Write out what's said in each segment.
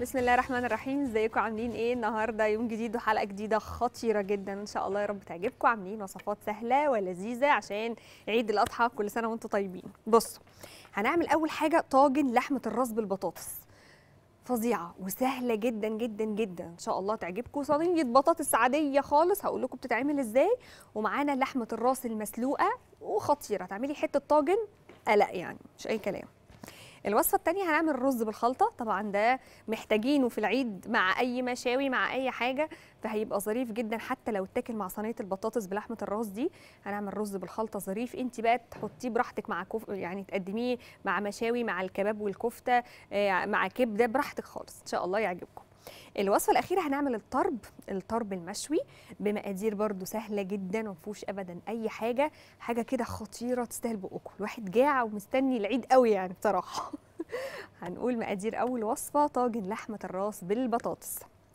بسم الله الرحمن الرحيم ازيكم عاملين ايه النهارده يوم جديد وحلقه جديده خطيره جدا ان شاء الله يا رب تعجبكم عاملين وصفات سهله ولذيذه عشان عيد الاضحى كل سنه وانتم طيبين بصوا هنعمل اول حاجه طاجن لحمه الراس بالبطاطس فظيعه وسهله جدا جدا جدا ان شاء الله تعجبكم صينيه بطاطس عاديه خالص هقول لكم بتتعمل ازاي ومعانا لحمه الراس المسلوقه وخطيره تعملي حته طاجن قلق يعني مش اي كلام الوصفه الثانيه هنعمل رز بالخلطه طبعا ده محتاجينه في العيد مع اي مشاوي مع اي حاجه فهيبقى ظريف جدا حتى لو اتاكل مع صينيه البطاطس بلحمه الراس دي هنعمل رز بالخلطه ظريف انت بقى تحطيه براحتك مع كف... يعني تقدميه مع مشاوي مع الكباب والكفته آه، مع كبده براحتك خالص ان شاء الله يعجبكم الوصفه الاخيره هنعمل الطرب الطرب المشوي بمقادير برده سهله جدا ومفيهوش ابدا اي حاجه حاجه كده خطيره تستاهل بقكم الواحد جاع ومستني العيد قوي يعني بصراحه هنقول مقادير اول وصفه طاجن لحمه الراس بالبطاطس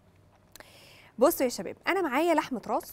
بصوا يا شباب انا معايا لحمه راس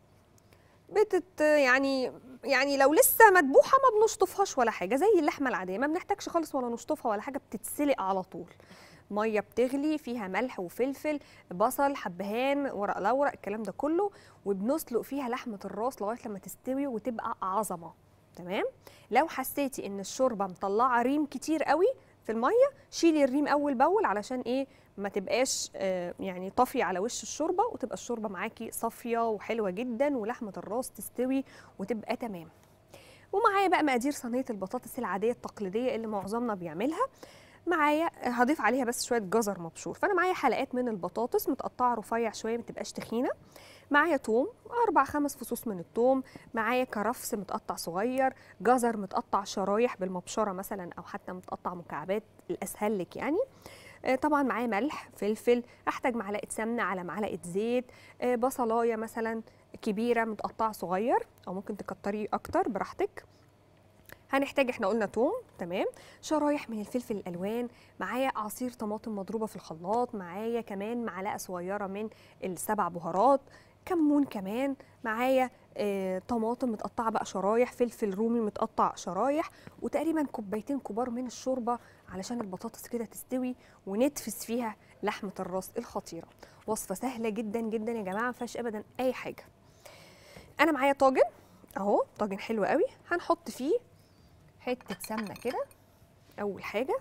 بتت يعني يعني لو لسه مذبوحه ما بنشطفهاش ولا حاجه زي اللحمه العاديه ما بنحتاجش خالص ولا نشطفها ولا حاجه بتتسلق على طول ميه بتغلي فيها ملح وفلفل بصل حبهان ورق لورق الكلام ده كله وبنسلق فيها لحمه الراس لغايه لما تستوي وتبقى عظمه تمام لو حسيتي ان الشوربه مطلعه ريم كتير قوي في الميه شيلي الريم اول باول علشان ايه ما تبقاش آه، يعني طافيه على وش الشوربه وتبقى الشوربه معاكي صافيه وحلوه جدا ولحمه الراس تستوي وتبقى تمام ومعايا بقى مقادير صينيه البطاطس العاديه التقليديه اللي معظمنا بيعملها معايا هضيف عليها بس شويه جزر مبشور فانا معايا حلقات من البطاطس متقطعه رفيع شويه ما تبقاش تخينه معايا توم اربع خمس فصوص من التوم معايا كرفس متقطع صغير جزر متقطع شرايح بالمبشره مثلا او حتى متقطع مكعبات الاسهل لك يعني آه، طبعا معايا ملح فلفل احتاج معلقه سمنه على معلقه زيت آه، بصلايه مثلا كبيره متقطعه صغير او ممكن تكتريه اكتر براحتك هنحتاج احنا قلنا توم تمام شرايح من الفلفل الالوان معايا عصير طماطم مضروبه في الخلاط معايا كمان معلقه صغيره من السبع بهارات كمون كمان معايا آه، طماطم متقطعه بقى شرايح فلفل رومي متقطع شرايح وتقريبا كوبايتين كبار من الشوربه علشان البطاطس كده تستوي ونتفس فيها لحمه الراس الخطيره وصفه سهله جدا جدا يا جماعه ما فيهاش ابدا اي حاجه انا معايا طاجن اهو طاجن حلو قوي هنحط فيه حته سمنه كده اول حاجه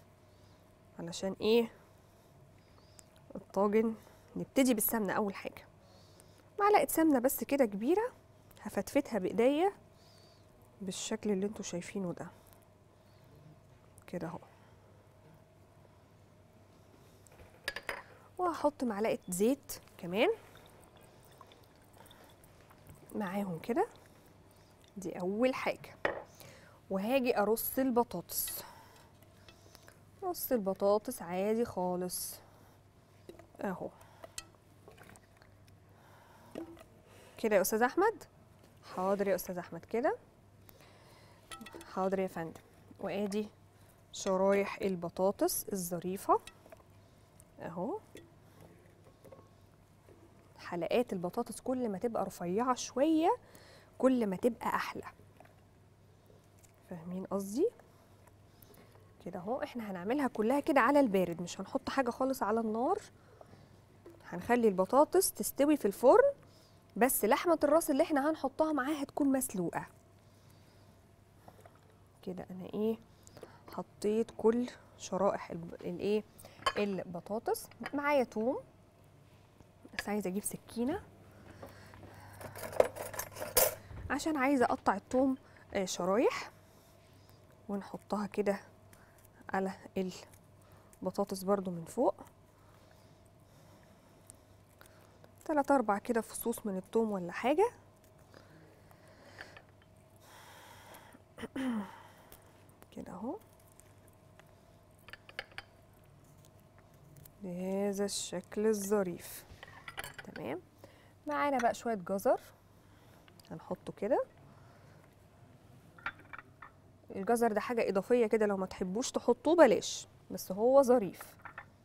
علشان ايه الطاجن نبتدي بالسمنه اول حاجه معلقه سمنه بس كده كبيره هفتفتها بايديا بالشكل اللي انتوا شايفينه ده كده اهو وهحط معلقه زيت كمان معاهم كده دي اول حاجه وهاجي ارص البطاطس رص البطاطس عادي خالص اهو كده يا استاذ احمد حاضر يا استاذ احمد كده حاضر يا فندم وادي شرايح البطاطس الظريفه اهو حلقات البطاطس كل ما تبقى رفيعه شويه كل ما تبقى احلى فاهمين قصدي كده اهو احنا هنعملها كلها كده على البارد مش هنحط حاجه خالص على النار هنخلي البطاطس تستوي في الفرن بس لحمه الراس اللي احنا هنحطها معاها تكون مسلوقه كده انا ايه حطيت كل شرائح الب- الايه البطاطس معايا توم بس عايزه اجيب سكينه عشان عايزه اقطع التوم آه، شرايح ونحطها كده على البطاطس برضو من فوق تلات اربع كده فصوص من التوم ولا حاجة كده اهو بهذا الشكل الظريف تمام معانا بقى شوية جزر هنحطه كده الجزر ده حاجة إضافية كده لو ما تحبوش تحطوه بلاش بس هو ظريف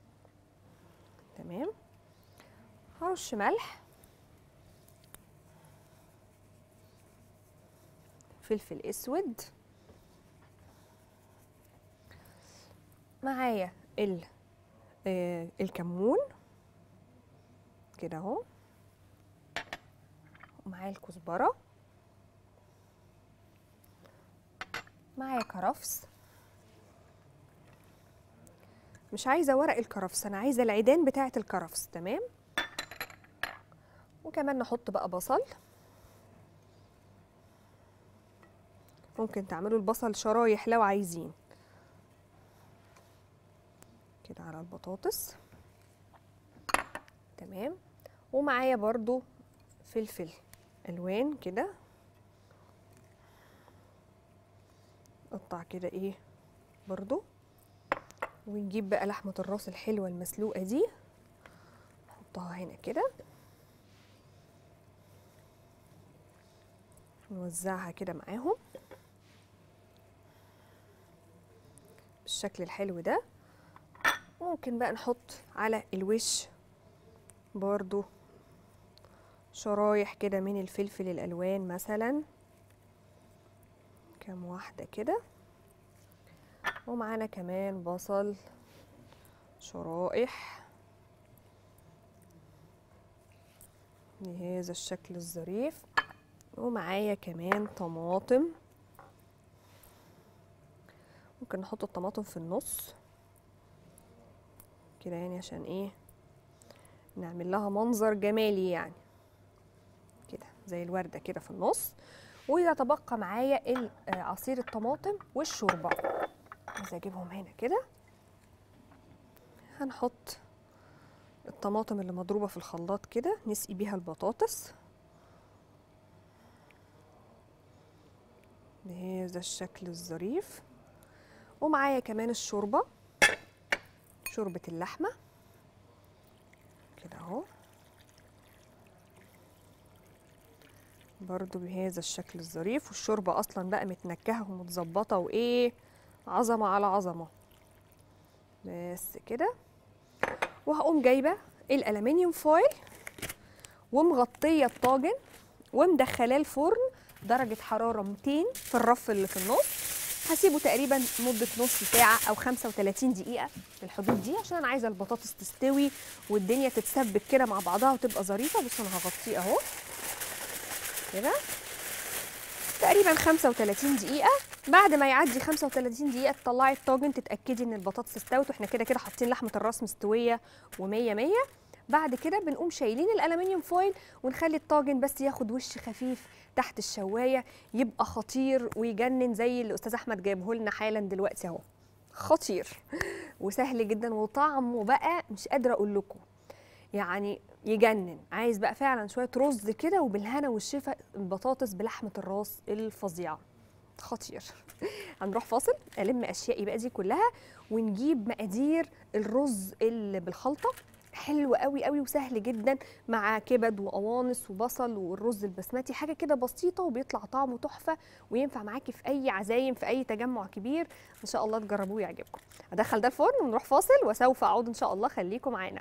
تمام هرش ملح فلفل اسود معايا آه الكمون كده اهو ومعايا الكزبره معايا كرفس مش عايزه ورق الكرفس انا عايزه العيدان بتاعه الكرفس تمام وكمان نحط بقى بصل ممكن تعملوا البصل شرايح لو عايزين كده على البطاطس تمام ومعايا برضو فلفل الوان كده قطع كده ايه برضو ونجيب بقى لحمة الراس الحلوة المسلوقة دي نحطها هنا كده نوزعها كده معاهم بالشكل الحلو ده ممكن بقى نحط على الوش برضو شرايح كده من الفلفل الألوان مثلا كام واحدة كده ومعانا كمان بصل شرائح بهذا الشكل الظريف ومعايا كمان طماطم ممكن نحط الطماطم في النص كده يعني عشان ايه نعمل لها منظر جمالي يعني كده زي الوردة كده في النص ويتبقى معايا ال- آه، عصير الطماطم والشوربة عايزة اجيبهم هنا كده هنحط الطماطم اللي مضروبة في الخلاط كده نسقي بيها البطاطس بهذا الشكل الظريف ومعايا كمان الشوربة شوربة اللحمة كده اهو برضو بهذا الشكل الظريف والشوربة أصلا بقى متنكهة ومتظبطة وإيه عظمة على عظمة بس كده وهقوم جايبة الألمنيوم فويل ومغطية الطاجن ومدخلاه الفرن درجة حرارة 200 في الرف اللي في النص هسيبه تقريبا مدة نص ساعة أو 35 دقيقة في الحدود دي عشان أنا عايزة البطاطس تستوي والدنيا تتسبك كده مع بعضها وتبقى ظريفة بصوا أنا هغطيه أهو كده تقريبا 35 دقيقة بعد ما يعدي 35 دقيقة تطلعي الطاجن تتأكدي إن البطاطس استوت واحنا كده كده حاطين لحمة الراس مستوية و100 100 بعد كده بنقوم شايلين الألمنيوم فويل ونخلي الطاجن بس ياخد وش خفيف تحت الشواية يبقى خطير ويجنن زي اللي أستاذ أحمد جايبه لنا حالا دلوقتي أهو خطير وسهل جدا وطعمه بقى مش قادرة أقول لكم يعني يجنن عايز بقى فعلا شويه رز كده وبالهنا والشفا البطاطس بلحمه الراس الفظيعه خطير هنروح فاصل الم اشيائي بقى دي كلها ونجيب مقادير الرز اللي بالخلطه حلو قوي قوي وسهل جدا مع كبد وقوانص وبصل والرز البسمتي حاجه كده بسيطه وبيطلع طعمه تحفه وينفع معاكي في اي عزايم في اي تجمع كبير ان شاء الله تجربوه يعجبكم ادخل ده الفرن ونروح فاصل وسوف اعود ان شاء الله خليكم معانا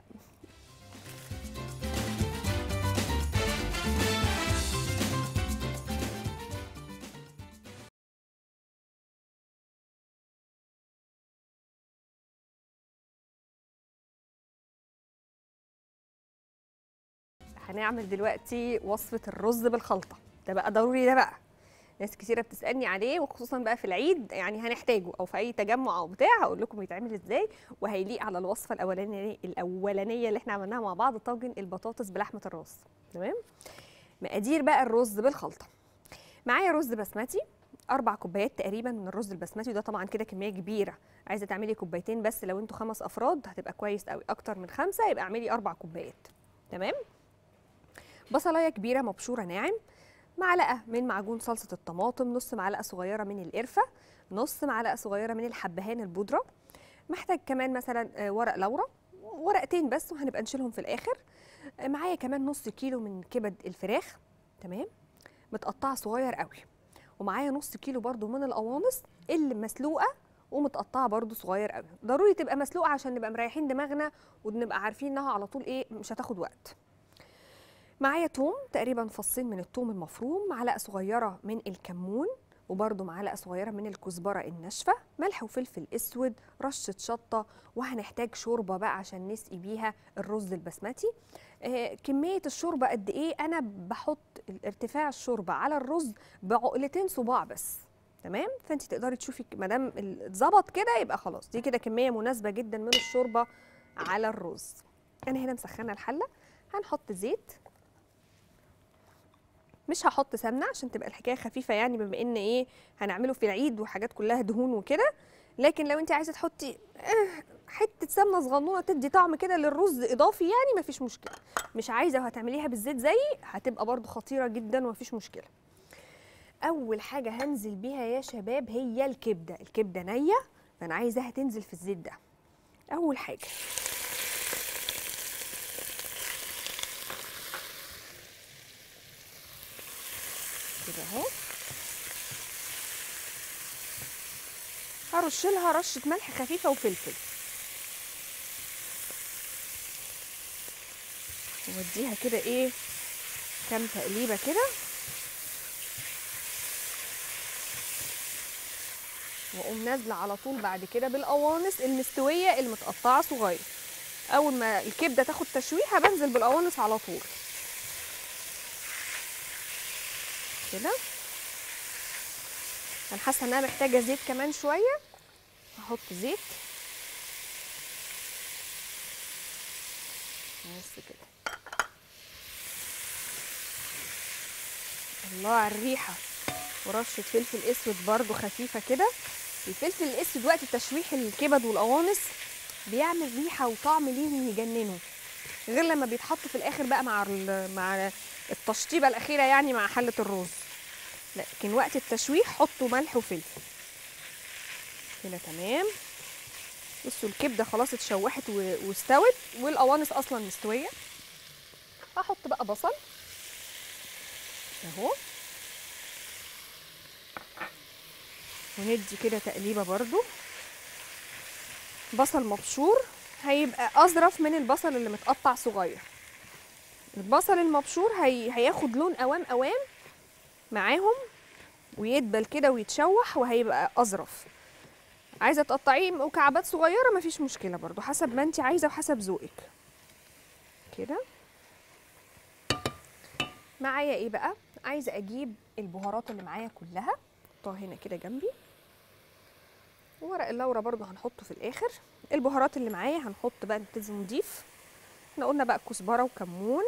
هنعمل دلوقتي وصفة الرز بالخلطة ده بقى ضروري ده بقى ناس كتيرة بتسألني عليه وخصوصا بقى في العيد يعني هنحتاجه أو في أي تجمع أو بتاع هقول لكم يتعمل إزاي وهيليق على الوصفة الأولانية الأولانية اللي إحنا عملناها مع بعض طاجن البطاطس بلحمة الراس تمام مقادير بقى الرز بالخلطة معايا رز بسمتي أربع كوبايات تقريبا من الرز البسمتي وده طبعا كده كمية كبيرة عايزة تعملي كوبايتين بس لو انتوا خمس أفراد هتبقى كويس قوي أكتر من خمسة يبقى اعملي أربع كوبايات تمام بصلايه كبيره مبشوره ناعم معلقه من معجون صلصه الطماطم نص معلقه صغيره من القرفه نص معلقه صغيره من الحبهان البودره محتاج كمان مثلا آه، ورق لورا ورقتين بس وهنبقى نشيلهم في الاخر آه، معايا كمان نص كيلو من كبد الفراخ تمام متقطعه صغير قوي ومعايا نص كيلو برضو من القوانص اللي مسلوقه ومتقطعه برضو صغير قوي ضروري تبقى مسلوقه عشان نبقى مريحين دماغنا ونبقى عارفين انها على طول ايه مش هتاخد وقت معايا توم تقريبا فصين من التوم المفروم معلقه صغيره من الكمون وبرده معلقه صغيره من الكزبره الناشفه ملح وفلفل اسود رشه شطه وهنحتاج شوربه بقى عشان نسقي بيها الرز البسمتي آه كميه الشوربه قد ايه انا بحط ارتفاع الشوربه على الرز بعقلتين صباع بس تمام فانت تقدري تشوفي ما دام اتظبط كده يبقى خلاص دي كده كميه مناسبه جدا من الشوربه على الرز انا هنا مسخنه الحله هنحط زيت مش هحط سمنه عشان تبقى الحكايه خفيفه يعني بما ان ايه هنعمله في العيد وحاجات كلها دهون وكده لكن لو انت عايزه تحطي حته سمنه صغنونه تدي طعم كده للرز اضافي يعني مفيش مشكله مش عايزه وهتعمليها بالزيت زيي هتبقى برضو خطيره جدا ومفيش مشكله اول حاجه هنزل بيها يا شباب هي الكبده الكبده نيه فانا عايزاها تنزل في الزيت ده اول حاجه كده اهو هرش لها رشه ملح خفيفه وفلفل واديها كده ايه كام تقليبه كده واقوم نازله على طول بعد كده بالقوانص المستويه المتقطعه صغير اول ما الكبده تاخد تشويحه بنزل بالقوانص على طول كده انا حاسه انها محتاجه زيت كمان شويه هحط زيت بس كده الله على الريحه ورشه فلفل اسود برده خفيفه كده الفلفل الاسود وقت تشويح الكبد والقوانص بيعمل ريحه وطعم ليهم يجننوا غير لما بيتحط في الاخر بقى مع مع التشطيبه الاخيره يعني مع حله الرز لكن وقت التشويح حطوا ملح وفلفل كده تمام بصوا الكبده خلاص اتشوحت واستوت والقوانص اصلا مستويه هحط بقى بصل اهو وندي كده تقليبه برضو بصل مبشور هيبقى اظرف من البصل اللي متقطع صغير البصل المبشور هي... هياخد لون قوام قوام معاهم ويدبل كده ويتشوح وهيبقى اظرف عايزه تقطعيه مكعبات صغيره مفيش مشكله برضو حسب ما انت عايزه وحسب ذوقك كده معايا ايه بقى عايزه اجيب البهارات اللي معايا كلها احطها هنا كده جنبي ورق اللورا برضو هنحطه في الاخر البهارات اللي معايا هنحط بقى نبتدي نضيف احنا قلنا بقى كزبره وكمون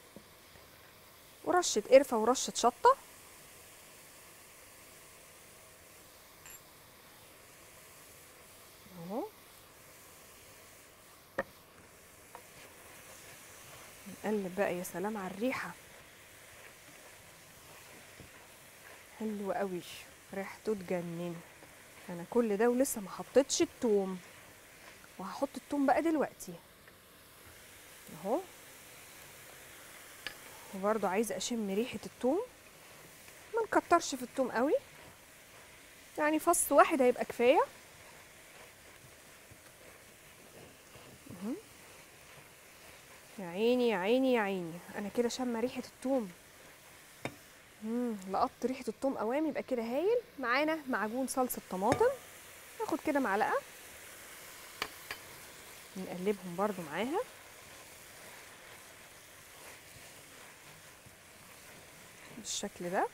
ورشه قرفه ورشه شطه اهو نقلب بقى يا سلام على الريحه حلو قوي ريحته تجنن انا كل ده ولسه ما حطيتش التوم وهحط التوم بقى دلوقتي اهو وبرضو عايزه اشم ريحه التوم ما نكترش في التوم قوي يعني فص واحد هيبقى كفايه يا عيني يا عيني يا عيني انا كده شامه ريحه التوم امم لقطت ريحه التوم قوام يبقى كده هايل معانا معجون صلصه طماطم ناخد كده معلقه نقلبهم برضو معاها بالشكل ده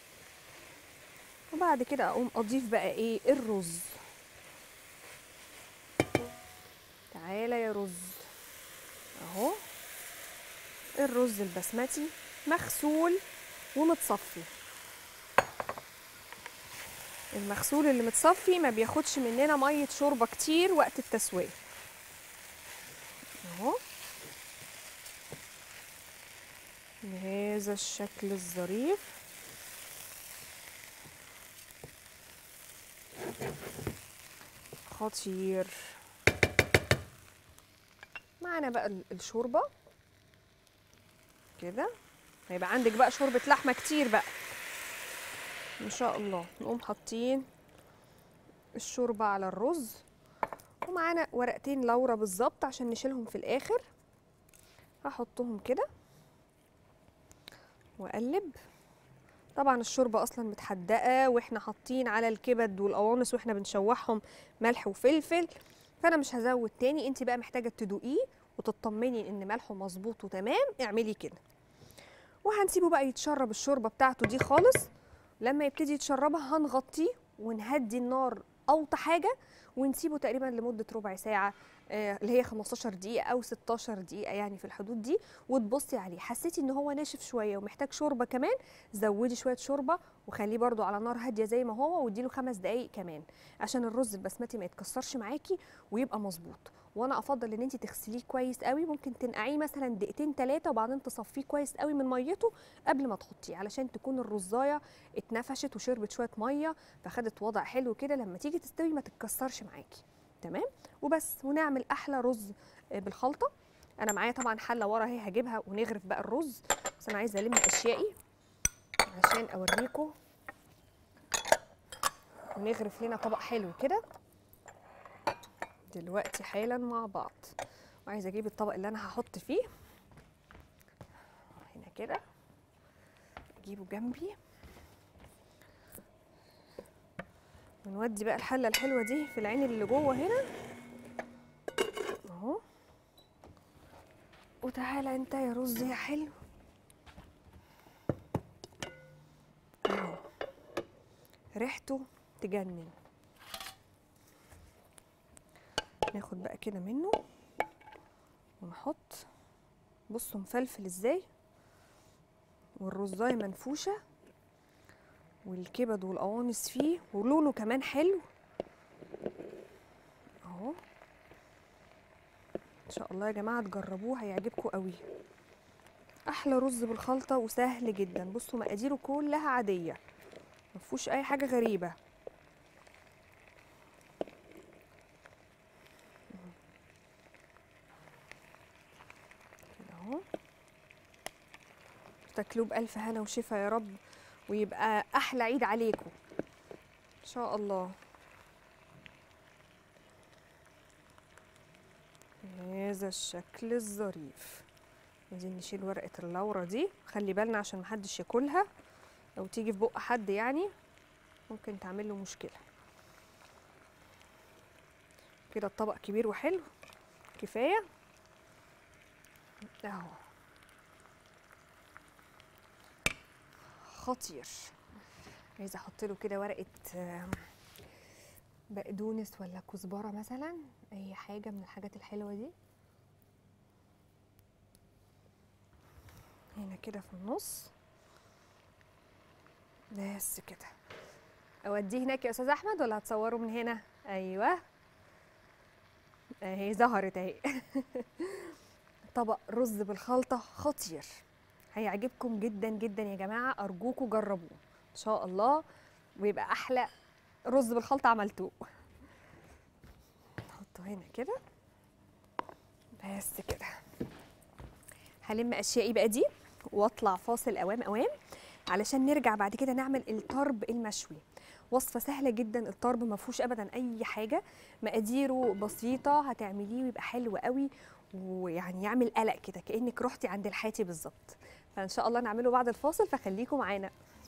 وبعد كده اقوم اضيف بقى ايه الرز تعالى يا رز اهو الرز البسمتي مغسول ومتصفي المغسول اللي متصفي ما بياخدش مننا ميه شوربه كتير وقت التسويه اهو بهذا الشكل الظريف خطير معانا بقى الشوربه كده هيبقى عندك بقى شوربه لحمه كتير بقى ان شاء الله نقوم حاطين الشوربه على الرز ومعانا ورقتين لورا بالظبط عشان نشيلهم في الاخر هحطهم كده واقلب طبعا الشوربه اصلا متحدقه واحنا حاطين على الكبد والقوانص واحنا بنشوحهم ملح وفلفل فانا مش هزود تاني انت بقى محتاجه تدوقيه وتطمني ان ملحه مظبوط وتمام اعملي كده وهنسيبه بقى يتشرب الشوربه بتاعته دي خالص لما يبتدي يتشربها هنغطيه ونهدي النار اوطى حاجه ونسيبه تقريبا لمده ربع ساعه آه، اللي هي 15 دقيقه او 16 دقيقه يعني في الحدود دي وتبصي عليه حسيتي ان هو ناشف شويه ومحتاج شوربه كمان زودي شويه شوربه وخليه برده على نار هاديه زي ما هو واديله خمس دقائق كمان عشان الرز البسمتي ما يتكسرش معاكي ويبقى مظبوط وانا افضل ان انت تغسليه كويس قوي ممكن تنقعيه مثلا دقيقتين ثلاثه وبعدين تصفيه كويس قوي من ميته قبل ما تحطيه علشان تكون الرزايه اتنفشت وشربت شويه ميه فخدت وضع حلو كده لما تيجي تستوي ما تتكسرش معاكي تمام وبس ونعمل احلى رز آه، بالخلطه انا معايا طبعا حله ورا اهي هجيبها ونغرف بقى الرز بس انا عايزه الم اشيائي عشان اوريكم ونغرف لنا طبق حلو كده دلوقتي حالا مع بعض وعايزه اجيب الطبق اللي انا هحط فيه هنا كده اجيبه جنبي ونودي بقى الحله الحلوه دي في العين اللي جوه هنا اهو وتعالى انت يا رز يا حلو اهو ريحته تجنن ناخد بقى كده منه ونحط بصوا مفلفل ازاي والرزايه منفوشه والكبد والقوانص فيه ولونه كمان حلو اهو ان شاء الله يا جماعه تجربوه هيعجبكم قوي احلى رز بالخلطه وسهل جدا بصوا مقاديره كلها عاديه مفيهوش اي حاجه غريبه كده اهو تاكلوه بألف هنا وشفا يا رب ويبقى أحلى عيد عليكم إن شاء الله هذا الشكل الظريف عايزين نشيل ورقة اللورة دي خلي بالنا عشان محدش ياكلها أو تيجي في بق حد يعني ممكن تعمل له مشكلة كده الطبق كبير وحلو كفاية اهو خطير عايزه احط له كده ورقه آم، بقدونس ولا كزبره مثلا اي حاجه من الحاجات الحلوه دي هنا كده في النص بس كده اوديه هناك يا استاذ احمد ولا هتصوره من هنا ايوه اهي ظهرت اهي طبق رز بالخلطه خطير هيعجبكم جدا جدا يا جماعه ارجوكم جربوه ان شاء الله ويبقى احلى رز بالخلطه عملتوه نحطه هنا كده بس كده هلم اشيائي بقى دي واطلع فاصل اوام اوام علشان نرجع بعد كده نعمل الطرب المشوي وصفه سهله جدا الطرب ما فيهوش ابدا اي حاجه مقاديره بسيطه هتعمليه ويبقى حلو قوي ويعني يعمل قلق كده كانك رحتي عند الحاتي بالظبط فان شاء الله نعمله بعد الفاصل فخليكم معانا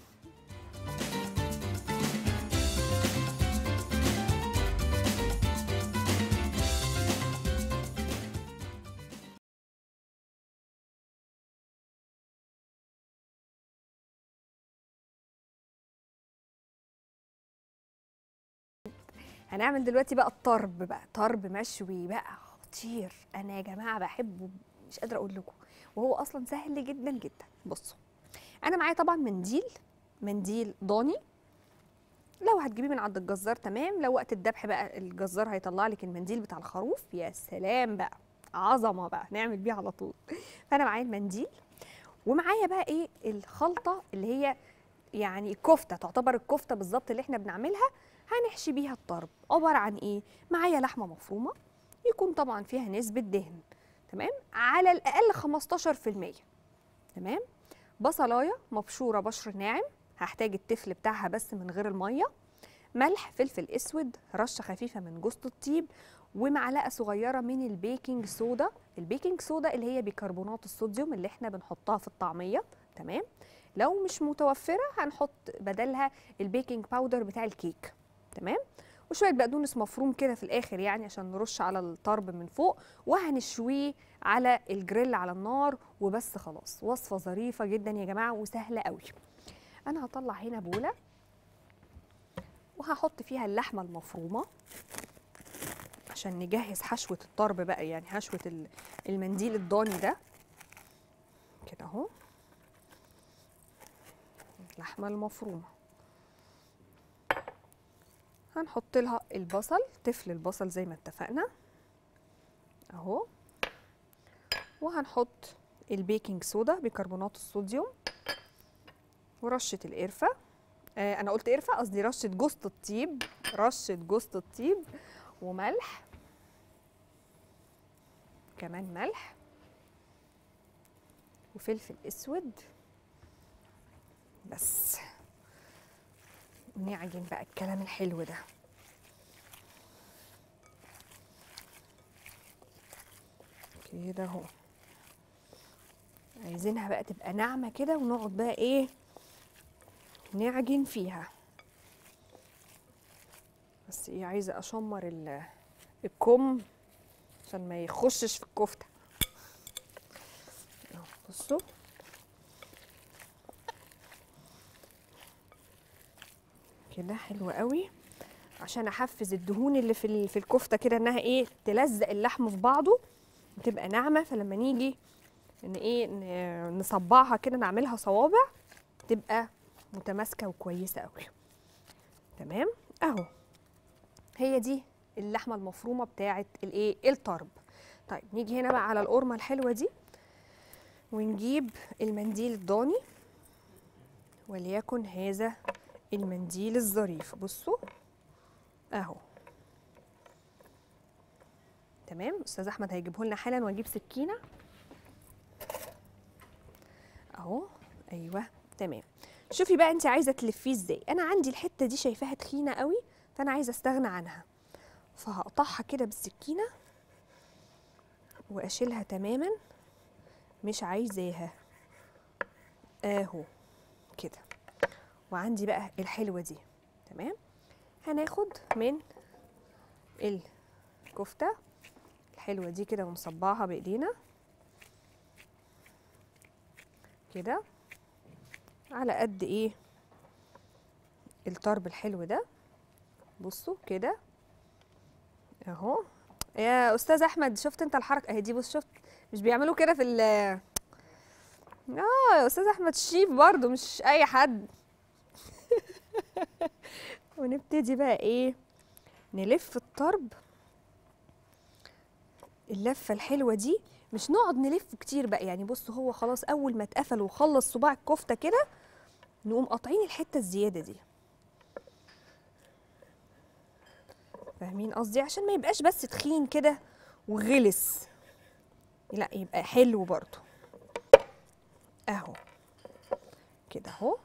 هنعمل دلوقتي بقى الطرب بقى طرب مشوي بقى خطير انا يا جماعه بحبه مش قادره اقول لكم وهو اصلا سهل جدا جدا بصوا انا معايا طبعا منديل منديل ضاني لو هتجيبيه من عند الجزار تمام لو وقت الذبح بقى الجزار هيطلع لك المنديل بتاع الخروف يا سلام بقى عظمه بقى نعمل بيه على طول فانا معايا المنديل ومعايا بقى ايه الخلطه اللي هي يعني الكفته تعتبر الكفته بالظبط اللي احنا بنعملها هنحشي بيها الطرب عباره عن ايه معايا لحمه مفرومه يكون طبعا فيها نسبه دهن تمام على الاقل 15% تمام بصلايه مبشوره بشر ناعم هحتاج التفل بتاعها بس من غير الميه ملح فلفل اسود رشه خفيفه من جوز الطيب ومعلقه صغيره من البيكنج صودا البيكنج صودا اللي هي بيكربونات الصوديوم اللي احنا بنحطها في الطعميه تمام لو مش متوفره هنحط بدلها البيكنج باودر بتاع الكيك تمام وشويه بقدونس مفروم كده في الاخر يعني عشان نرش على الطرب من فوق وهنشويه على الجريل على النار وبس خلاص وصفه ظريفه جدا يا جماعه وسهله قوي انا هطلع هنا بوله وهحط فيها اللحمه المفرومه عشان نجهز حشوه الطرب بقى يعني حشوه ال- المنديل الضاني ده كده اهو اللحمه المفرومه هنحط لها البصل تفل البصل زي ما اتفقنا اهو وهنحط البيكنج صودا بيكربونات الصوديوم ورشه القرفه آه انا قلت قرفه قصدي رشه جوز الطيب رشه جوز الطيب وملح كمان ملح وفلفل اسود بس نعجن بقى الكلام الحلو ده كده اهو عايزينها بقى تبقى ناعمه كده ونقعد بقى ايه نعجن فيها بس ايه عايزه اشمر ال- الكم عشان ما يخشش في الكفته اهو بصوا كده حلو قوي عشان احفز الدهون اللي في ال- في الكفته كده انها ايه تلزق اللحم في بعضه وتبقى ناعمه فلما نيجي ان ايه ن- نصبعها كده نعملها صوابع تبقى متماسكه وكويسه قوي تمام اهو هي دي اللحمه المفرومه بتاعه الايه الطرب طيب نيجي هنا بقى على القرمه الحلوه دي ونجيب المنديل الضاني وليكن هذا المنديل الظريف بصوا اهو تمام استاذ احمد هيجيبه لنا حالا واجيب سكينه اهو ايوه تمام شوفي بقى انت عايزه تلفيه ازاي انا عندي الحته دي شايفاها تخينه قوي فانا عايزه استغنى عنها فهقطعها كده بالسكينه واشيلها تماما مش عايزاها اهو كده وعندي بقى الحلوه دي تمام هناخد من الكفته الحلوه دي كده ونصبعها بايدينا كده على قد ايه الطرب الحلو ده بصوا كده اهو يا استاذ احمد شفت انت الحركه اهي دي بص شفت مش بيعملوا كده في ال اه يا استاذ احمد شيف برضو مش اي حد ونبتدي بقى ايه نلف الطرب اللفه الحلوه دي مش نقعد نلف كتير بقى يعني بص هو خلاص اول ما اتقفل وخلص صباع الكفته كده نقوم قاطعين الحته الزياده دي فاهمين قصدي عشان ما يبقاش بس تخين كده وغلس لا يبقى حلو برضو اهو كده اهو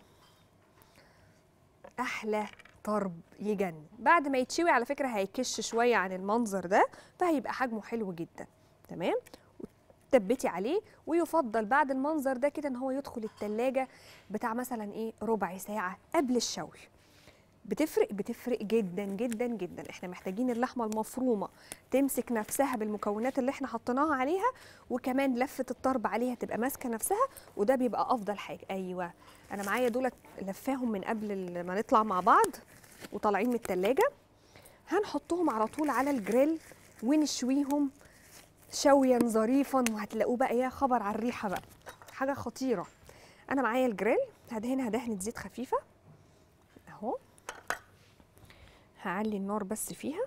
احلى طرب يجن بعد ما يتشوي على فكره هيكش شويه عن المنظر ده فهيبقى حجمه حلو جدا تمام تبتي عليه ويفضل بعد المنظر ده كده ان هو يدخل التلاجة بتاع مثلا ايه ربع ساعة قبل الشوي بتفرق بتفرق جدا جدا جدا احنا محتاجين اللحمة المفرومة تمسك نفسها بالمكونات اللي احنا حطيناها عليها وكمان لفة الطرب عليها تبقى ماسكة نفسها وده بيبقى افضل حاجة ايوه انا معايا دولت لفاهم من قبل ال- ما نطلع مع بعض وطالعين من التلاجة هنحطهم على طول على الجريل ونشويهم شويا ظريفا وهتلاقوه بقى يا خبر على الريحه بقى حاجه خطيره انا معايا الجريل هدهنها دهنه زيت خفيفه اهو هعلي النار بس فيها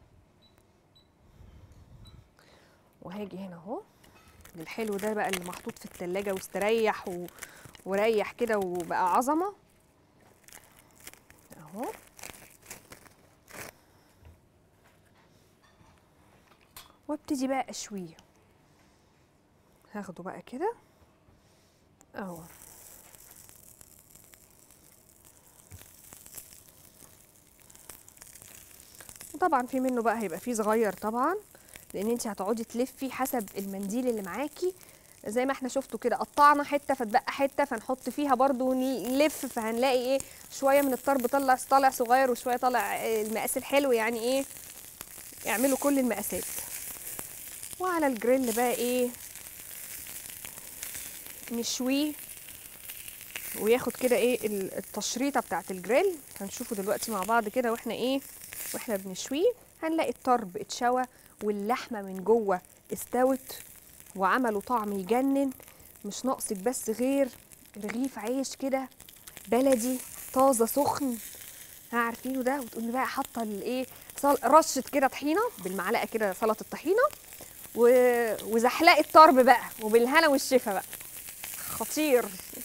وهاجي هنا اهو الحلو ده بقى اللي محطوط في التلاجة واستريح و... وريح كده وبقى عظمه اهو وابتدي بقى اشويه هاخده بقى كده اهو وطبعا في منه بقى هيبقى فيه صغير طبعا لان انت هتقعدي تلفي حسب المنديل اللي معاكي زي ما احنا شفتوا كده قطعنا حته فتبقى حته فنحط فيها برضو نلف فهنلاقي ايه شويه من الطرب طلع طالع صغير وشويه طالع آه، المقاس الحلو يعني ايه اعملوا كل المقاسات وعلى الجريل بقى ايه نشويه وياخد كده ايه ال- التشريطه بتاعت الجريل هنشوفه دلوقتي مع بعض كده واحنا ايه واحنا بنشويه هنلاقي الطرب اتشوى واللحمه من جوه استوت وعملوا طعم يجنن مش ناقصك بس غير رغيف عيش كده بلدي طازه سخن ها عارفينه ده وتقومي بقى حاطه الايه صل- رشه كده طحينه بالمعلقه كده سلطه الطحينه و... وزحلقه طرب بقى وبالهنا والشفا بقى خطير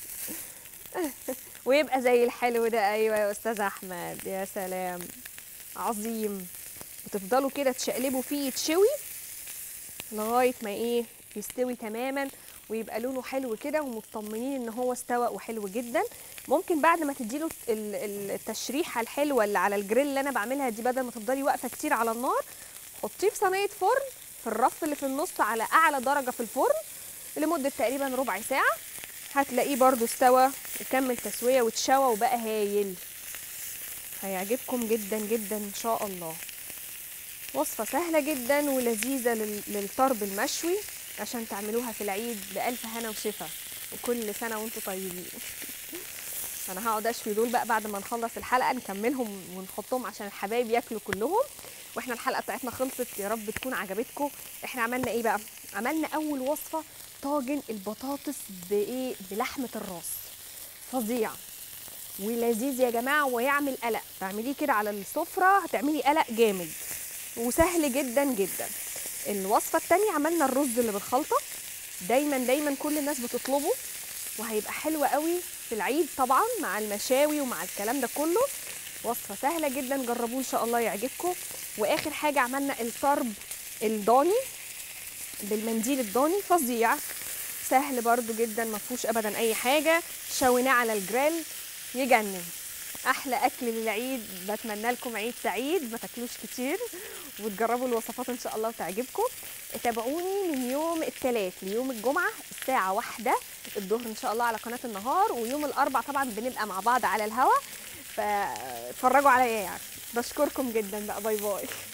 ويبقى زي الحلو ده ايوه يا استاذ احمد يا سلام عظيم وتفضلوا كده تشقلبوا فيه يتشوي لغايه ما ايه يستوي تماما ويبقى لونه حلو كده ومطمنين ان هو استوى وحلو جدا ممكن بعد ما تديله ال- ال- التشريحه الحلوه اللي على الجريل اللي انا بعملها دي بدل ما تفضلي واقفه كتير على النار حطيه في صينيه فرن في الرف اللي في النص على اعلى درجه في الفرن لمده تقريبا ربع ساعه هتلاقيه برضو استوى وكمل تسويه واتشوى وبقى هايل هيعجبكم جدا جدا ان شاء الله وصفة سهلة جدا ولذيذة لل- للطرب المشوي عشان تعملوها في العيد بألف هنا وشفا وكل سنة وانتم طيبين انا هقعد اشوي دول بقى بعد ما نخلص الحلقة نكملهم ونحطهم عشان الحبايب ياكلوا كلهم واحنا الحلقة بتاعتنا خلصت يا رب تكون عجبتكم احنا عملنا ايه بقى عملنا اول وصفة طاجن البطاطس بايه بلحمة الراس فظيع ولذيذ يا جماعه ويعمل قلق تعمليه كده على السفره هتعملي قلق جامد وسهل جدا جدا الوصفه التانية عملنا الرز اللي بالخلطه دايما دايما كل الناس بتطلبه وهيبقى حلو قوي في العيد طبعا مع المشاوي ومع الكلام ده كله وصفه سهله جدا جربوه ان شاء الله يعجبكم واخر حاجه عملنا الطرب الضاني بالمنديل الضاني فظيع سهل برضو جدا ما فيهوش ابدا اي حاجه شويناه على الجريل يجنن احلى اكل للعيد بتمنى لكم عيد سعيد ما تاكلوش كتير وتجربوا الوصفات ان شاء الله وتعجبكم تابعوني من يوم الثلاث ليوم الجمعه الساعه واحدة الظهر ان شاء الله على قناه النهار ويوم الاربع طبعا بنبقى مع بعض على الهوا فاتفرجوا عليا يعني بشكركم جدا بقى باي باي